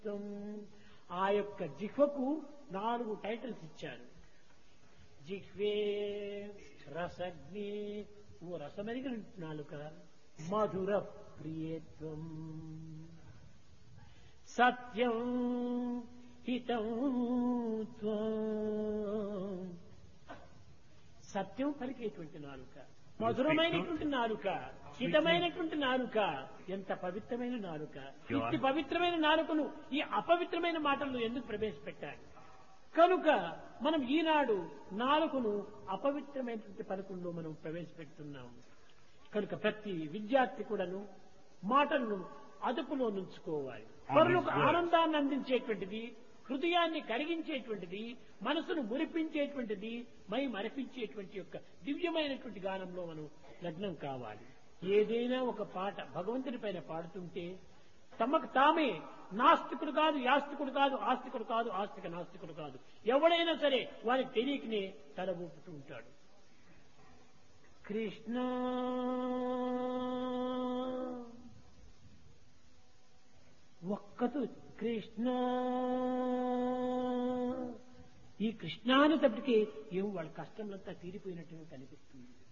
త్వం. ఆ యొక్క జిహ్వకు నాలుగు టైటిల్స్ ఇచ్చారు జిహ్వే రసగ్ని ఓ రసమరిగిన నాలుక మధుర ప్రియత్వం సత్యం హితం త్వం. సత్యం పలికేటువంటి నాలుక మధురమైనటువంటి నాలుక హితమైనటువంటి నాలుక ఎంత పవిత్రమైన నాలుక ఇట్టి పవిత్రమైన నాలుకను ఈ అపవిత్రమైన మాటలను ఎందుకు ప్రవేశపెట్టాలి కనుక మనం ఈనాడు నాలుకను అపవిత్రమైనటువంటి పలుకుల్లో మనం ప్రవేశపెడుతున్నాము కనుక ప్రతి విద్యార్థి కూడాను మాటలను అదుపులో నుంచుకోవాలి పరులకు ఆనందాన్ని అందించేటువంటిది హృదయాన్ని కరిగించేటువంటిది మనసును మురిపించేటువంటిది మై మరిపించేటువంటి యొక్క దివ్యమైనటువంటి గానంలో మనం లగ్నం కావాలి ఏదైనా ఒక పాట భగవంతుని పైన పాడుతుంటే తమకు తామే నాస్తికుడు కాదు యాస్తికుడు కాదు ఆస్తికుడు కాదు ఆస్తిక నాస్తికుడు కాదు ఎవడైనా సరే వారికి తెలియకనే తల ఊపుతూ ఉంటాడు కృష్ణ ఒక్కతు కృష్ణ ఈ కృష్ణాను తప్పటికి ఏమో వాళ్ళ కష్టంలంతా తీరిపోయినట్టుగా కనిపిస్తుంది